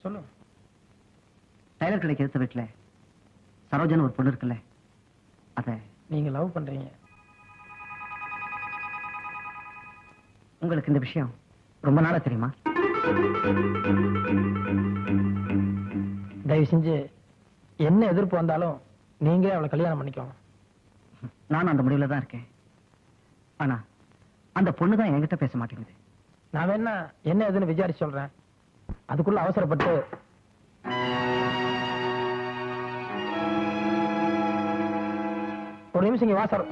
சொல்லு டைலர் கடைக்கு எடுத்த வீட்டுல சரோஜன் ஒரு பொண்ணு இருக்குல்ல அத நீங்க லவ் பண்றீங்க உங்களுக்கு இந்த விஷயம் ரொம்ப நாளா தெரியுமா தயவு செஞ்சு என்ன எதிர்ப்பு வந்தாலும் நீங்களே அவளை கல்யாணம் பண்ணிக்கோங்க நானும் அந்த முடிவுல தான் இருக்கேன் ஆனா அந்த பொண்ணு தான் என்கிட்ட பேச மாட்டேங்குது நான் வேணா என்ன ஏதுன்னு விசாரிச்சு சொல்றேன் அதுக்குள்ள அவசரப்பட்டு ஒரு நிமிஷம் இங்க வா சார்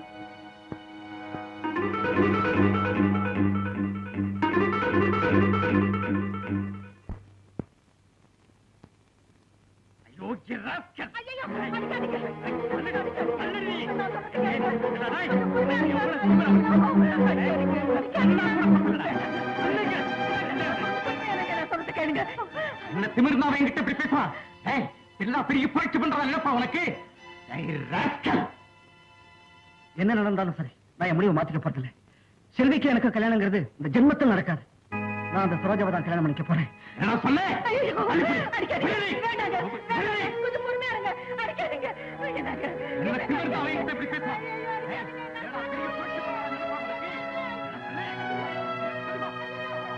என்ன திமிர்னா அவன் என்கிட்ட இப்படி பேசுவான் ஏய், எல்லா பெரிய புரட்சி பண்றவன் இல்லப்பா உனக்கு ஏய், rascal. என்ன நடந்தாலும் சரி நான் என் முடிவை மாத்திக்க போறதில்ல செல்விக்கு எனக்கு கல்யாணங்கிறது இந்த ஜென்மத்தில் நடக்காது நான் அந்த சரோஜாவை தான் கல்யாணம் பண்ணிக்க போறேன் நான் சொன்னேன் என்ன திமிர்னா அவன் என்கிட்ட இப்படி பேசுவான் ஏய், என்னடா பெரிய புரட்சி பண்றவன் இல்லப்பா உனக்கு? நான் சொன்னேன்.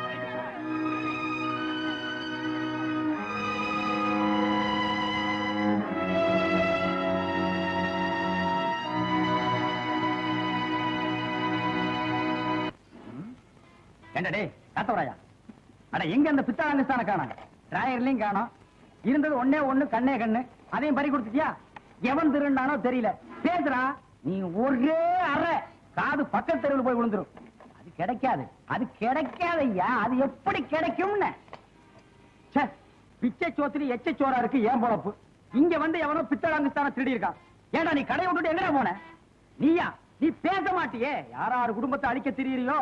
ஏண்டா டேய் காத்தவராயா அட எங்க அந்த பித்தாளங்கஸ்தான காணோம் டிராயர்லயும் காணோம் இருந்தது ஒண்ணே ஒண்ணு கண்ணே கண்ணு அதையும் பறி கொடுத்துட்டியா எவன் திருண்டானோ தெரியல பேசுறா நீ ஒரே அறை காது பக்கத்து தெருவில் போய் விழுந்துரும் அது கிடைக்காது அது கிடைக்காது ஐயா அது எப்படி கிடைக்கும்னு ச்சே, பிச்சை சோத்துல எச்ச சோறா இருக்கு ஏன் பொழப்பு இங்க வந்து எவனோ பித்தளாங்கஸ்தான திருடி இருக்கான் ஏண்டா நீ கடையை விட்டுட்டு எங்கடா போன நீயா நீ பேச மாட்டியே யாராரு குடும்பத்தை அழிக்க திரியறியோ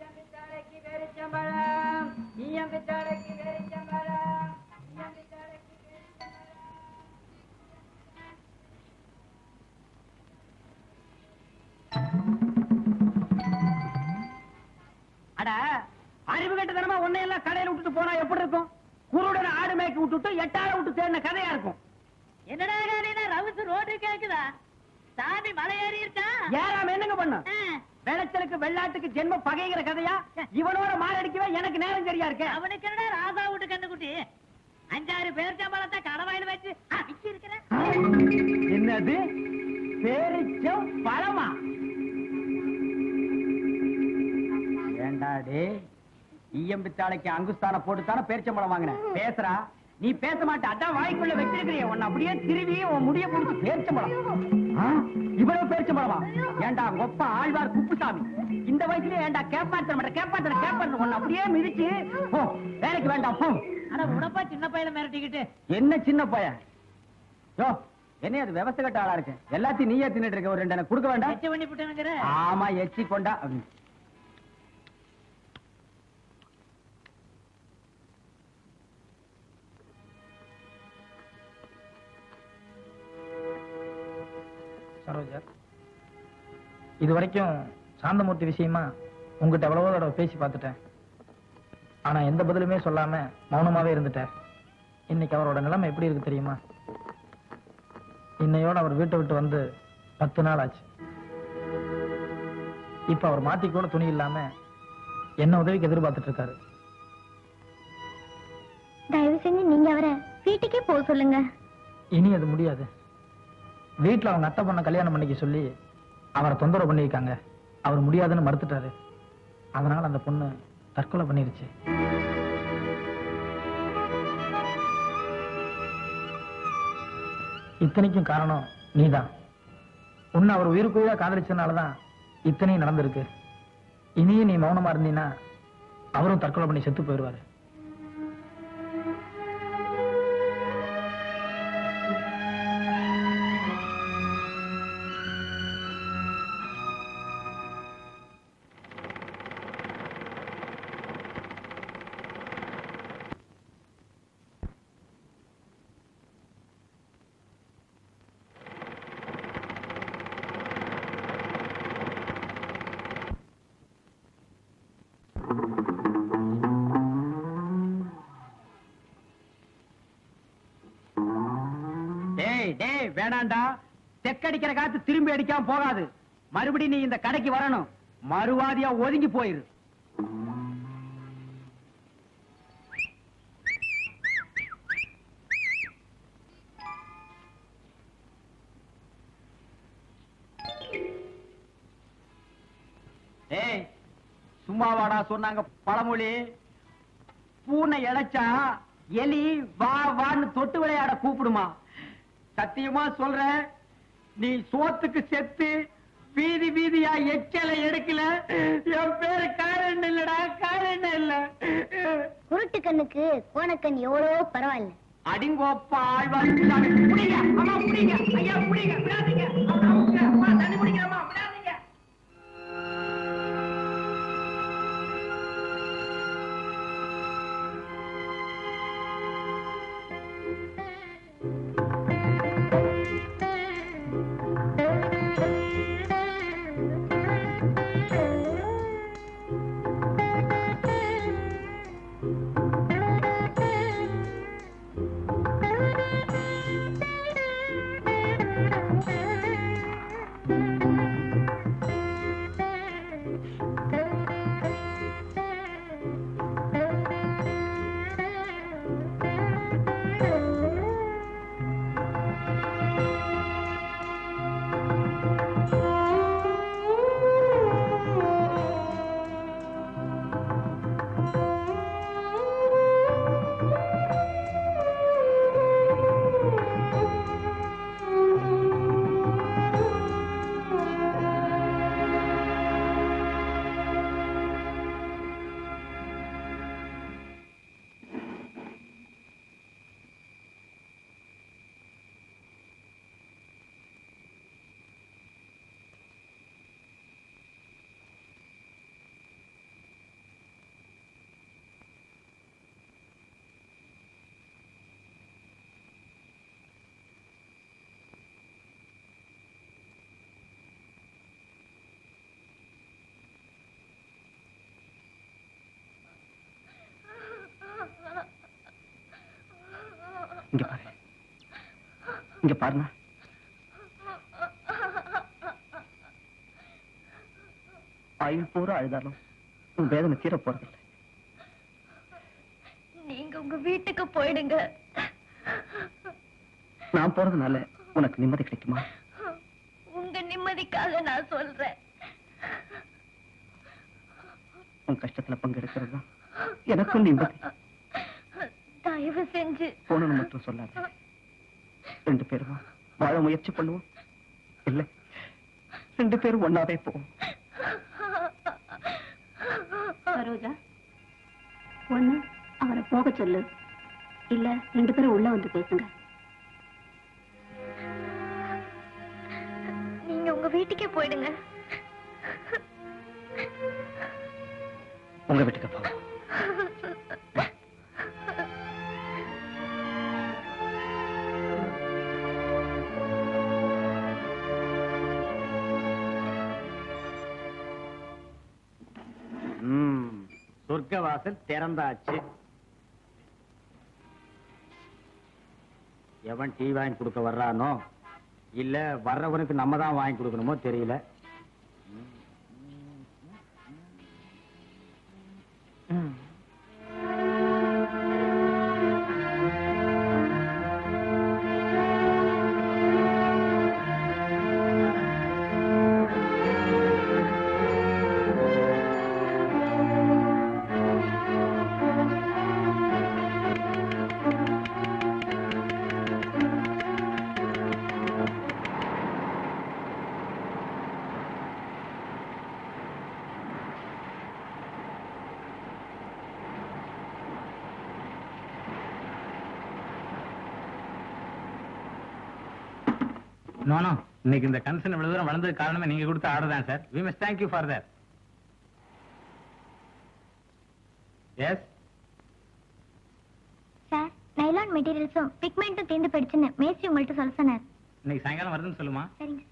அட அறிவு கட்டதனமா உன்னை எல்லாம் கடையில விட்டுட்டு போனா எப்படி இருக்கும் குருடன் ஆடு மேய்க்க விட்டுட்டு எட்டாயிரம் விட்டு தேடின கதையா இருக்கும் என்னடா காலையில ரவுசு ரோடு கேக்குதா சாமி மலை ஏறி இருக்கா ஏறாம என்னங்க பண்ண ஆ, வெளச்சலுக்கு வெள்ளாட்டுக்கு ஜென்ம பகைங்கிற கதையா இவனோட மாரடிக்கவே எனக்கு நேரம் சரியா இருக்க அவனுக்கு என்னடா ராசா வீட்டு கண்ணுக்குட்டி அஞ்சாறு பேர் சம்பளத்தை கடவாயில வச்சு அடிச்சு இருக்கிற என்னது பேரிச்சம் பழமா ஏண்டா டே ஈயம்பித்தாளைக்கு அங்குஸ்தான போட்டு தானே பேரிச்சம்பழம் வாங்கினேன் பேசுறா நீ பேச மாட்ட அதான் வாய்க்குள்ள வச்சிருக்கிறிய உன்னை அப்படியே திருவி உன் முடிய முடிச்சு பேரிச்சம்பழம் ஆ, இவ்வளவு பேரிச்சம்பழமா ஏண்டா கொப்ப ஆழ்வார் குப்புசாமி இந்த வயசுலயே ஏண்டா கேப்பாத்த மாட்டேன் கேப்பாத்த கேப்பாத்த உன்னை அப்படியே மிதிச்சு போ வேலைக்கு வேண்டாம் போ ஆனா உடப்பா சின்ன பையல மிரட்டிக்கிட்டு என்ன சின்ன பையன் யோ என்ன அது விவசாய கட்ட ஆளா இருக்கு எல்லாத்தையும் நீயே தின்னுட்டு இருக்க ஒரு ரெண்டு எனக்கு கொடுக்க வேண்டாம் எச்ச பண்ணி விட்டுனுங்கிற ஆமா எச்சி கொண்டா ம். சரோஜா இது வரைக்கும் சாந்தமூர்த்தி விஷயமா உங்ககிட்ட எவ்வளவோ தடவை பேசி பார்த்துட்டேன் ஆனா எந்த பதிலுமே சொல்லாம மௌனமாவே இருந்துட்டேன் இன்னைக்கு அவரோட நிலைமை எப்படி இருக்கு தெரியுமா இன்னையோட அவர் வீட்டை விட்டு வந்து பத்து நாள் ஆச்சு இப்ப அவர் மாத்தி கூட துணி இல்லாம என்ன உதவிக்கு எதிர்பார்த்துட்டு இருக்காரு தயவு செஞ்சு நீங்க அவரை வீட்டுக்கே போக சொல்லுங்க இனி அது முடியாது வீட்டுல அவங்க அத்தை பொண்ணை கல்யாணம் பண்ணிக்க சொல்லி அவரை தொந்தரவு பண்ணியிருக்காங்க அவர் முடியாதுன்னு மறுத்துட்டாரு அதனால அந்த பொண்ணு தற்கொலை பண்ணிருச்சு இத்தனைக்கும் காரணம் நீதான் உன்னை அவர் உயிருக்குயிரா காதலிச்சதுனாலதான் இத்தனையும் நடந்திருக்கு இனியும் நீ மௌனமா இருந்தீன்னா அவரும் தற்கொலை பண்ணி செத்து போயிடுவாரு டேய் டேய் வேணாண்டா தெக்கடிக்கிற காத்து திரும்பி அடிக்காம போகாது மறுபடியும் நீ இந்த கடைக்கு வரணும் மறுவாதியா ஒதுங்கி போயிரு ஏய் சும்மாவாடா சொன்னாங்க பழமொழி பூனை இழைச்சா எலி வா வான்னு தொட்டு விளையாட கூப்பிடுமா சத்தியமா சொல்றேன் நீ சோத்துக்கு செத்து வீதி வீதியா எச்சலை எடுக்கல என் பேரு காரணம் இல்லடா காரணம் இல்ல குருட்டு கண்ணுக்கு கோணக்கண் எவ்வளவோ பரவாயில்ல அடிங்கோப்பா ஆழ்வார் புடிங்க அம்மா புடிங்க ஐயா புடிங்க விடாதீங்க அவனை அமுக்குங்க. அம்மா தண்ணி குடிக்கிறம்மா விடாதீங்க இங்க பாரு இங்க பாருமா ஆயுள் பூரா அழுதாலும் உன் வேதனை தீர போறதில்லை நீங்க உங்க வீட்டுக்கு போயிடுங்க நான் போறதுனால உனக்கு நிம்மதி கிடைக்குமா உங்க நிம்மதிக்காக நான் சொல்றேன் உன் கஷ்டத்துல பங்கெடுக்கிறது தான் எனக்கும் நிம்மதி தயவு செஞ்சு போனன்னு மட்டும் சொல்லாத ரெண்டு பேரும் வாழ முயற்சி பண்ணுவோம் இல்ல ரெண்டு பேரும் ஒன்னாவே போவோம் சரோஜா ஒண்ணு அவரை போக சொல்லு இல்ல ரெண்டு பேரும் உள்ள வந்து பேசுங்க நீங்க உங்க வீட்டுக்கே போயிடுங்க உங்க வீட்டுக்கு போவோம் ம், சொர்க்க வாசல் திறந்தாச்சு எவன் டீ வாங்கி கொடுக்க வர்றானோ இல்ல வர்றவனுக்கு நம்ம தான் வாங்கி கொடுக்கணுமோ தெரியல நோ நோ இன்னைக்கு இந்த கன்சர்ன் இவ்வளவு தூரம் வளர்ந்தது காரணமே நீங்க கொடுத்த ஆர்டர் தான் sir we must thank you for that yes sir nylon மெட்டீரியல்ஸும் பிக்மெண்ட்டும் தீர்ந்து போயிடுச்சுன்னு மேஸ்திரி உங்கள்ட்ட சொல்ல சொன்னார் இன்னைக்கு சாயங்காலம் வருதுன்னு சொல்லுமா சரிங்க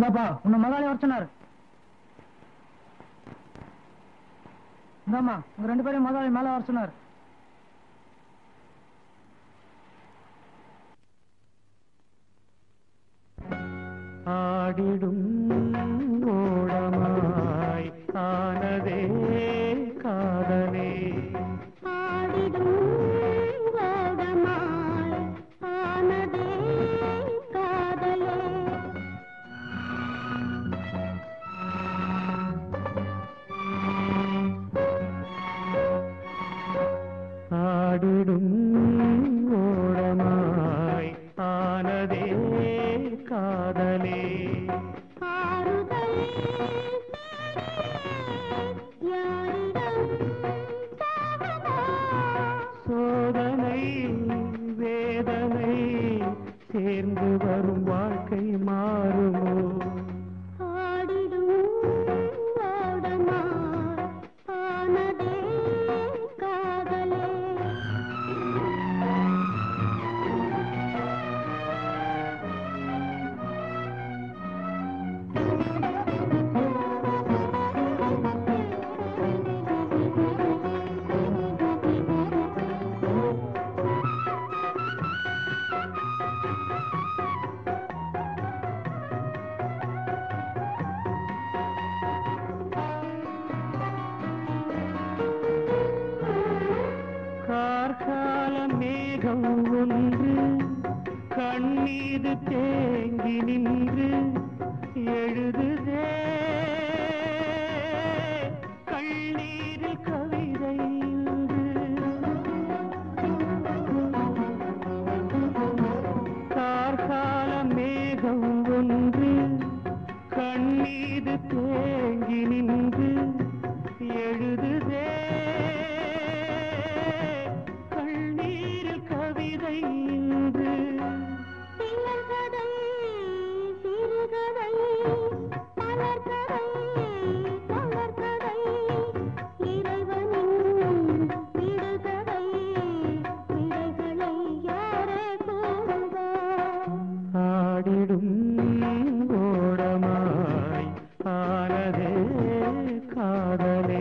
இந்தாப்பா உன்னை முதலாளி வர சொன்னாரு இந்தாம்மா உங்க ரெண்டு பேரும் முதலாளி மேல வர சொன்னாரு ஆடிடும் ஓடமாய் ஆனதே காதலே ஆடிடும் ஓடமாய் ஆனதே காதலே ஆடிடும் ஓடமாய் ஆனதே காதலே ஆறுதல் யாரிடம் சாகதா சோதனை வேதனை சேர்ந்து வரும் வாழ்க்கை மாறுமோ ஆடிடும் ஓடமாய் ஆனதே காதலே கார்கால மேகம் ஒன்று கண்ணீது தேங்கி நின்று எழுதுதே கண்ணீரில் கவிதை இன்று. கார்கால மேகம் ஒன்று கண்ணீது தேங்கி நின்று எழுதுதே கண்ணீரில் கவிதை இன்று சிலர்கதை சிறுகதை மலர்கதை தொடர்கதை இறைவனின் விடுகதை விடைகளை யாரே கூறுவார் ஆடிடும் ஓடமாய் ஆனதே காதலே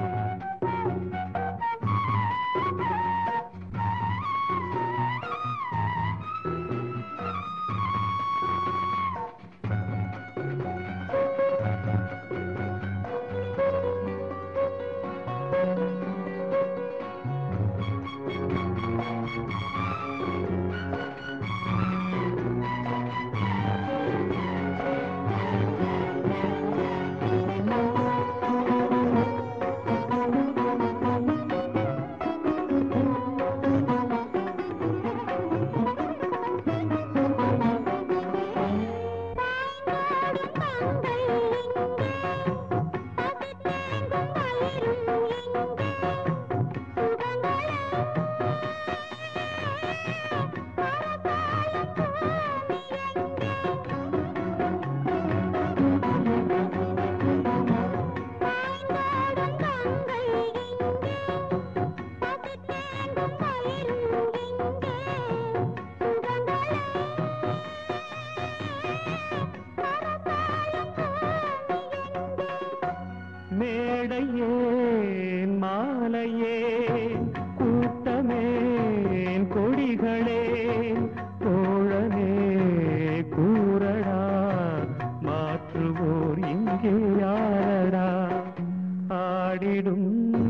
மேடையேன் மாலையேன் கூட்டமேன் கொடிகளே தோழனே கூறடா மாற்றுவோர் இங்கே யாரடா ஆடிடும்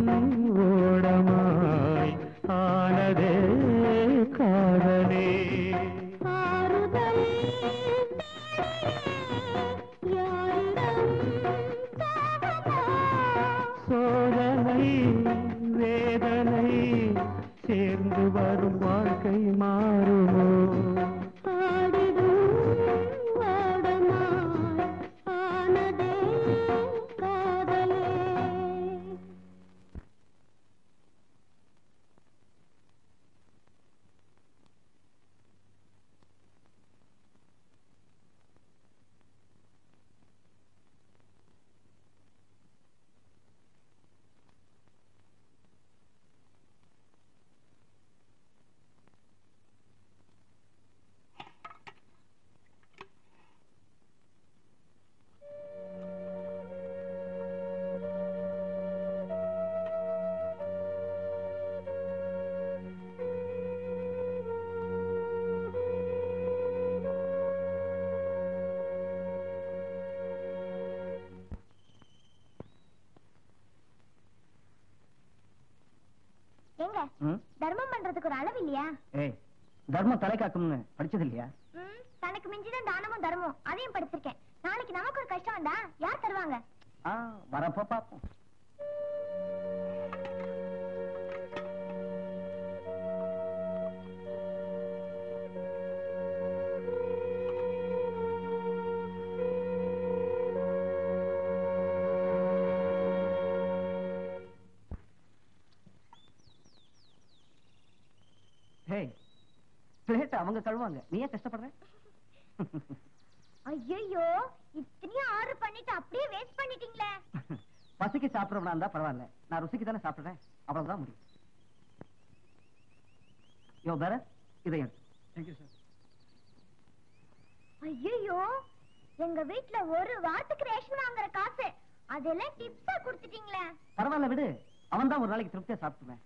ஓடமாய் ஆனதே காதலே ஆறுதல் யாரிடம் சாகதா சோதனை வேதனை சேர்ந்து வரும் வாழ்க்கை மாறுமோ ஆடிடும் ஓடமாய் ஆனதே காதலே ம்? தர்மம் பண்றதுக்கு ஒரு அளவு இல்லையா ஏய் தர்மம் தலை காக்கும்னு படிச்சது இல்லையா ம், தனக்கு மிஞ்சிதான் தானமும் தர்மம் அதையும் படிச்சிருக்கேன் நாளைக்கு நமக்கு ஒரு கஷ்டம் வந்தா யார் தருவாங்க ஆ வரப்போ பாப்போம் ஹேய் பிளேட் அவங்க கழுவாங்க நீ ஏன் கஷ்டப்படுற ஐயோ இத்தனையும் ஆர்டர் பண்ணிட்டு அப்படியே வேஸ்ட் பண்ணிட்டீங்களே பசிக்கு சாப்பிடுறவனா இருந்தா பரவாயில்ல நான் ருசிக்கு தானே சாப்பிடுறேன் அவ்வளவுதான் முடியும் யோ பேர இதை எடு தேங்க்யூ சார் ஐயோ எங்க வீட்ல ஒரு வாரத்துக்கு ரேஷன் வாங்குற காசு அதெல்லாம் டிப்ஸா கொடுத்துட்டீங்களே பரவாயில்ல விடு அவன் தான் ஒரு நாளைக்கு திருப்தியா சாப்பிட்டுவேன்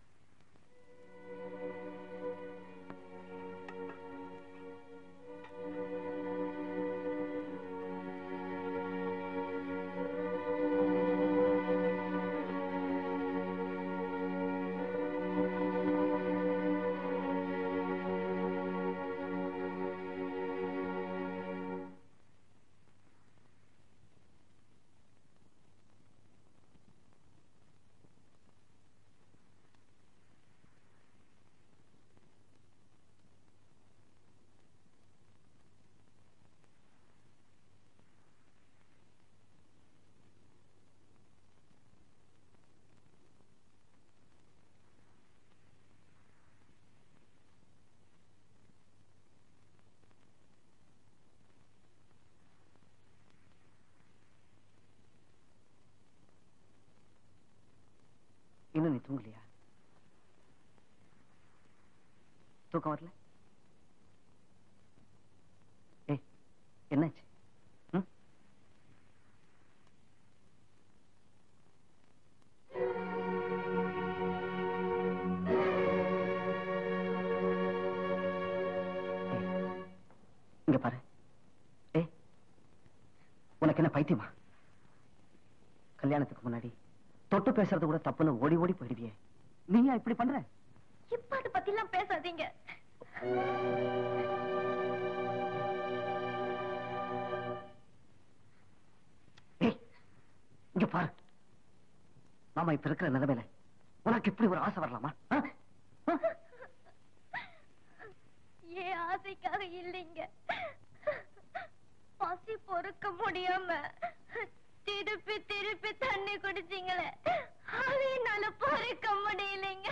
இன்னும் நீ தூங்கலையா தூக்கம் வரல ஏய் என்னாச்சு ம்? ஏய், இங்க பாரு ஏய் உனக்கு என்ன பைத்தியமா கல்யாணத்துக்கு முன்னாடி தொட்டு பேசுறது கூட தப்புன்னு ஓடி ஓடி போயிடுவியே நீயா இப்படி பண்ற இப்ப அதை பத்தி எல்லாம் பேசாதீங்க ஏய் இங்க பாரு நாம இப்ப இருக்கிற நிலைமையில உனக்கு இப்படி ஒரு ஆசை வரலாமா ஆ? ஆ? ஏன் ஆசைக்காக இல்லைங்க பசி பொறுக்க முடியாம திருப்பி திருப்பி தண்ணி குடிச்சீங்களே அதை என்னால பொறுக்க முடியலைங்க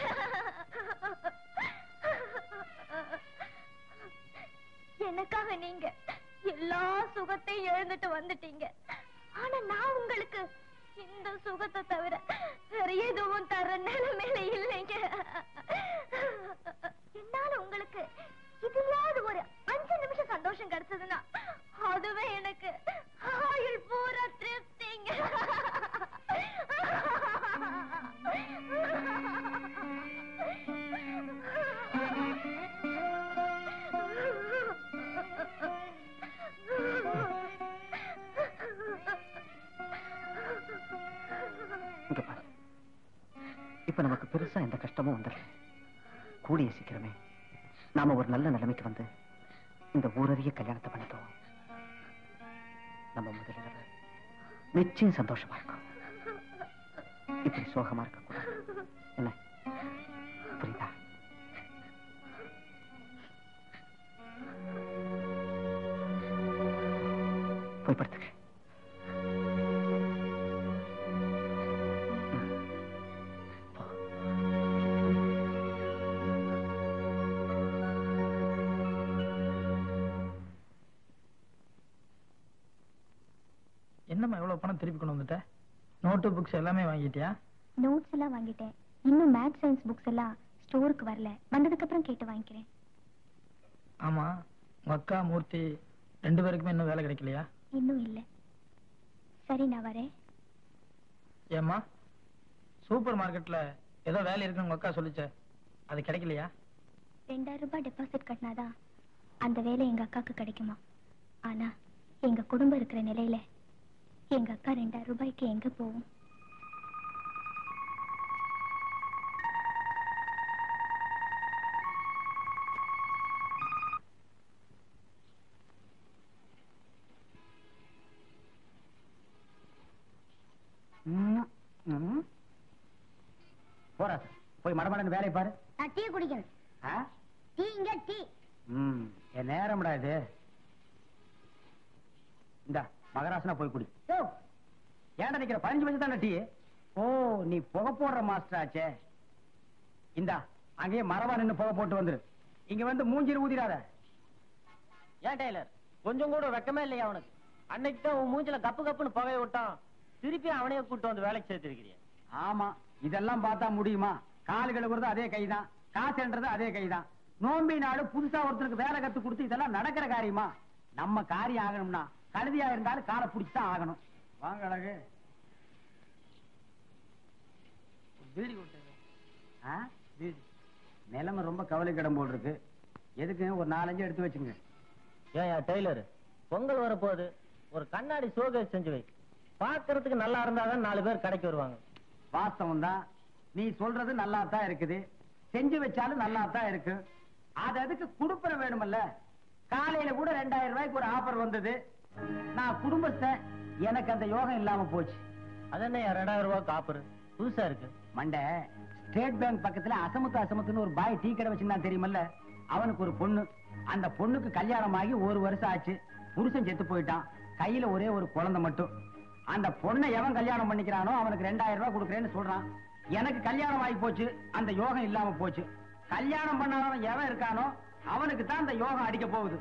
எனக்காக நீங்க எல்லா சுகத்தையும் இழந்துட்டு வந்துட்டீங்க ஆனா நான் உங்களுக்கு இந்த சுகத்தை தவிர வேற எதுவும் தர நிலைமையில இல்லைங்க என்னால உங்களுக்கு இதுலயாவது ஒரு அஞ்சு நிமிஷம் சந்தோஷம் கிடைச்சதுன்னா அதுவே எனக்கு ஆயுள் பூரா திருப்திங்க இங்க பாரு இப்ப நமக்கு பெருசா எந்த கஷ்டமும் வந்துடல கூடிய சீக்கிரமே நாம ஒரு நல்ல நிலைமைக்கு வந்து இந்த ஊரறிய கல்யாணத்தை பண்ணிக்குவோம் நம்ம முதலிரவு நிச்சயம் சந்தோஷமா இருக்கும் இப்படி சோகமா இருக்க கூடாது என்ன புரியுதா போய் படுத்துக்க போ. என்னம்மா எவ்வளவு பணம் திருப்பி கொண்டு வந்துட்ட நோட்டு புக்ஸ் எல்லாமே வாங்கிட்டியா நோட்ஸ் எல்லாம் வாங்கிட்டேன் இன்னும் மேத்ஸ் சயின்ஸ் புக்ஸ் எல்லாம் ஸ்டோருக்கு வரல வந்ததுக்கு அப்புறம் கேட்டு வாங்கிக்கிறேன் ஆமா உங்க அக்கா மூர்த்தி ரெண்டு பேருக்குமே இன்னும் வேலை கிடைக்கலையா இன்னும் இல்லை சரி நான் வரேன் ஏம்மா சூப்பர் மார்க்கெட்ல ஏதோ வேலை இருக்குன்னு உங்க அக்கா சொல்லுச்சே அது கிடைக்கலையா ரெண்டாயிரம் ரூபாய் டெபாசிட் கட்டினாதான் அந்த வேலை எங்க அக்காக்கு கிடைக்குமா ஆனா எங்க குடும்பம் இருக்கிற நிலையில எங்க அக்கா ரெண்டாயிரம் ரூபாய்க்கு எங்க போகும் யுவராஜ் போய் மடமடன்னு வேலையை பாரு நான் டீ குடிக்கணும் ஆ? டீ இங்க டீ ம் என் நேரம்டா இது இந்த மகராசனா போய் குடி யோ, ஏன்டா நிக்கிற பதினஞ்சு வயசு தானே டீ ஓ நீ புகை போடுற மாஸ்டர் ஆச்சே இந்தா அங்கேயே மரபா நின்னு புகை போட்டு வந்துரு இங்க வந்து மூஞ்சிரு ஊதிராத ஏன் டெய்லர் கொஞ்சம் கூட வெக்கமே இல்லையா அவனுக்கு அன்னைக்கு தான் உன் மூஞ்சில கப்பு கப்புன்னு புகைய விட்டான் திருப்பி அவனையே கூட்டு வந்து வேலைக்கு சேர்த்திருக்கிறிய ஆமா இதெல்லாம் பார்த்தா முடியுமா கால் கழுவுறது அதே கைதான் காசுன்றது அதே கைதான் நோம்பி நாடு புதுசா ஒருத்தருக்கு வேலை கத்து கொடுத்து இதெல்லாம் நடக்கிற காரியமா நம்ம காரியம் ஆகணும்னா கழுதியா இருந்தாலும் காலை பிடிச்சுதான் ஆகணும் வாங்க அழகு பீடி கொடுத்தது ஆ? நிலைமை ரொம்ப கவலைக்கிடம் போல் இருக்கு எதுக்கு ஒரு நாலஞ்சு எடுத்து வச்சுங்க ஏன் டெய்லர் பொங்கல் வரப்போகுது ஒரு கண்ணாடி சோகேஸ் செஞ்சு வை பார்க்கறதுக்கு நல்லா இருந்தாதான் நாலு பேர் கடைக்கு வருவாங்க வாஸ்தவம் தான் நீ சொல்றது நல்லா தான் இருக்குது செஞ்சு வச்சாலும் நல்லா தான் இருக்கு அது அதுக்கு குடுப்பன வேணுமல்ல காலையில கூட ரெண்டாயிரம் ரூபாய்க்கு ஒரு ஆஃபர் வந்தது நான் குடும்பத்தை எனக்கு அந்த யோகம் இல்லாம போச்சு அது என்ன ரெண்டாயிரம் ரூபாய் காப்பரு புதுசா இருக்கு மண்டை ஸ்டேட் பேங்க் பக்கத்துல அசமுத்து அசமுத்துன்னு ஒரு பாய் டீ கடை வச்சிருந்தான் தெரியுமல்ல அவனுக்கு ஒரு பொண்ணு அந்த பொண்ணுக்கு கல்யாணம் ஆகி ஒரு வருஷம் ஆச்சு புருஷன் செத்து போயிட்டான் கையில ஒரே ஒரு குழந்தை மட்டும் அந்த பொண்ணை எவன் கல்யாணம் பண்ணிக்கிறானோ அவனுக்கு ரெண்டாயிரம் ரூபாய் கொடுக்குறேன்னு சொல்றான் எனக்கு கல்யாணம் ஆகி போச்சு அந்த யோகம் இல்லாம போச்சு கல்யாணம் பண்ணாதவன் எவன் இருக்கானோ அவனுக்கு தான் அந்த யோகம் அடிக்க போகுது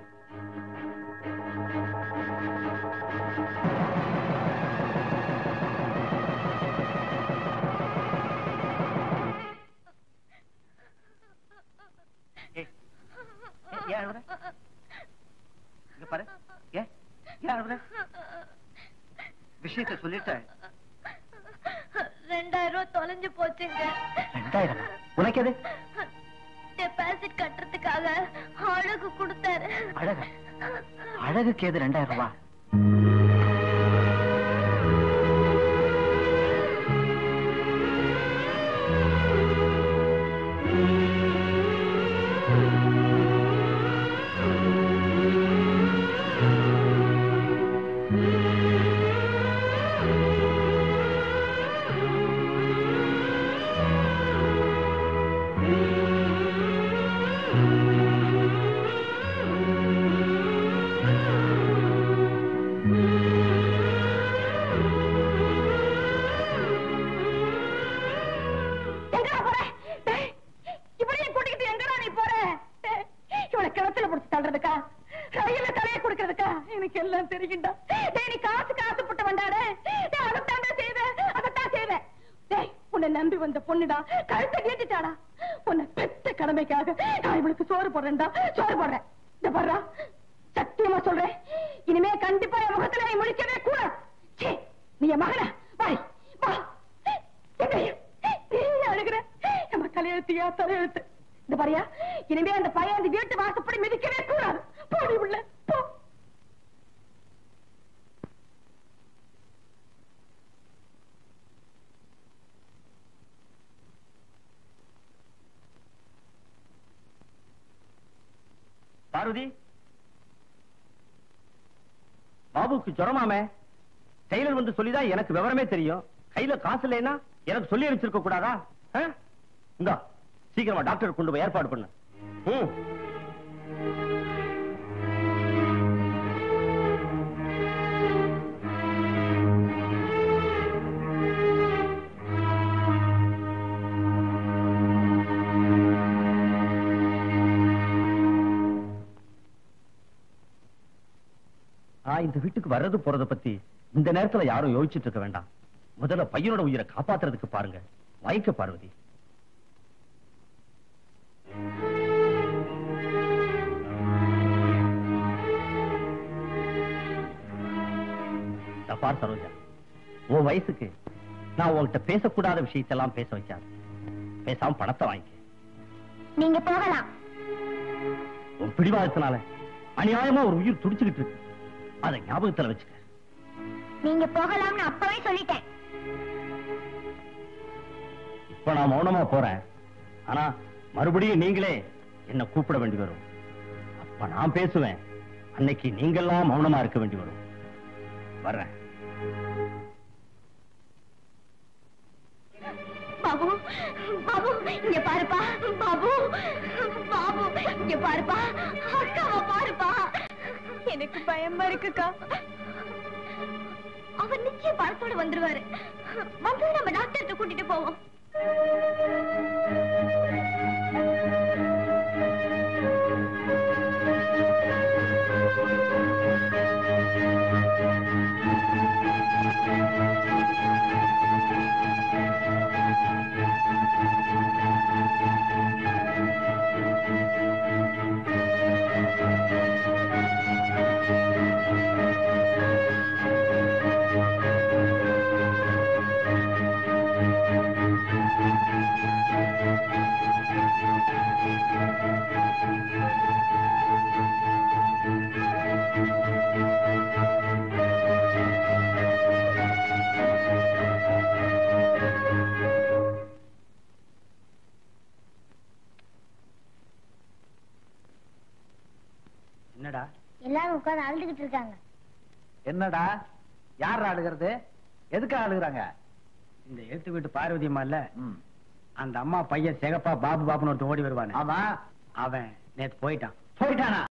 ஏன் அழுவுற? இங்க பாரு ஏன் ஏன் அழுவுற? விஷயத்தை சொல்லிட்ட ரெண்டாயிரம் ரூபாய் தொலைஞ்சு போச்சுங்க ரெண்டாயிரம் உனக்கு எது டெபாசிட் கட்டுறதுக்காக அழகு கொடுத்தாரு அழகு அழகுக்கு எது ரெண்டாயிரம் ரூபாய் எங்கடா போற டேய், இப்படியே கூட்டிக்கிட்டு எங்கடா நீ போற டேய், இவளை கிணத்துல புடிச்சு தள்ளுறதுக்கா ரயில்ல தலையை கொடுக்கறதுக்கா எனக்கு எல்லாம் தெரியும்டா டேய் நீ காசுக்கு ஆசைப்பட்ட வந்தாடே டேய் அதைத்தாண்டா செய்த அதைத்தான் செய்த டேய் உன்னை நம்பி வந்த பொண்ணுடா கழுத்தை கேட்டுட்டாடா உன்னை பெத்த கடமைக்காக நான் இவளுக்கு சோறு போடுறேன்டா சோறு போடுறேன் இந்த பாருடா சத்தியமா சொல்றேன் இனிமே கண்டிப்பா என் முகத்துல நீ முழிக்கவே கூடாது சீ, நீ என் மகனா வாய் வா எங்கேயும் நீ அழுகுற நம்ம தலையெழுத்தியா தலையெழுத்து இந்த பாரியா இனிமே அந்த பையன் அந்த வீட்டு வாசப்படி மிதிக்கவே கூடாது போடி உள்ள போ பார்வதி பாபுக்கு ஜுரமாமே டெய்லர் வந்து சொல்லிதான் எனக்கு விவரமே தெரியும் கையில காசு இல்லைன்னா எனக்கு சொல்லி அனுப்பிச்சிருக்க கூடாதா ஆ? இந்தா சீக்கிரமா டாக்டர் கொண்டு போய் ஏற்பாடு பண்ணு ம். நான் இந்த வீட்டுக்கு வர்றது போறத பத்தி இந்த நேரத்துல யாரும் யோசிச்சுட்டு இருக்க வேண்டாம் முதல்ல பையனோட உயிரை காப்பாத்துறதுக்கு பாருங்க வாய்க்க பார்வதி இதோ பார் சரோஜா உன் வயசுக்கு நான் உன்கிட்ட பேசக்கூடாத விஷயத்தெல்லாம் பேச வைக்காது பேசாம பணத்தை வாங்கிக்க நீங்க போகலாம் உன் பிடிவாதத்தினால அநியாயமா ஒரு உயிர் துடிச்சுக்கிட்டு இருக்கு அதை ஞாபகத்துல வச்சுக்க நீங்க போகலாம்னு அப்பவே சொல்லிட்டேன் இப்ப நான் மௌனமா போறேன் ஆனா மறுபடியும் நீங்களே என்ன கூப்பிட வேண்டி வரும் அப்ப நான் பேசுவேன் அன்னைக்கு நீங்கெல்லாம் மௌனமா இருக்க வேண்டி வரும் வர்றேன் பாபு பாபு இங்க பாருப்பா பாபு பாபு இங்க பாருப்பா அக்காவை பாருப்பா எனக்கு பயமா இருக்குக்கா அவர் நிச்சயம் பணத்தோட வந்துருவாரு வந்து நம்ம டாக்டர்கிட்ட கூட்டிட்டு போவோம் என்னடா எல்லாரும் உட்கார்ந்து அழுதுகிட்டு இருக்காங்க என்னடா யார் அழுகிறது எதுக்காக அழுகுறாங்க இந்த எழுத்து வீட்டு பார்வதி அம்மா இல்ல அந்த அம்மா பையன் சிகப்பா பாபு பாபுன்னு ஒருத்தன் ஓடி வருவானே ஆமா அவன் நேத்து போயிட்டான் போயிட்டானா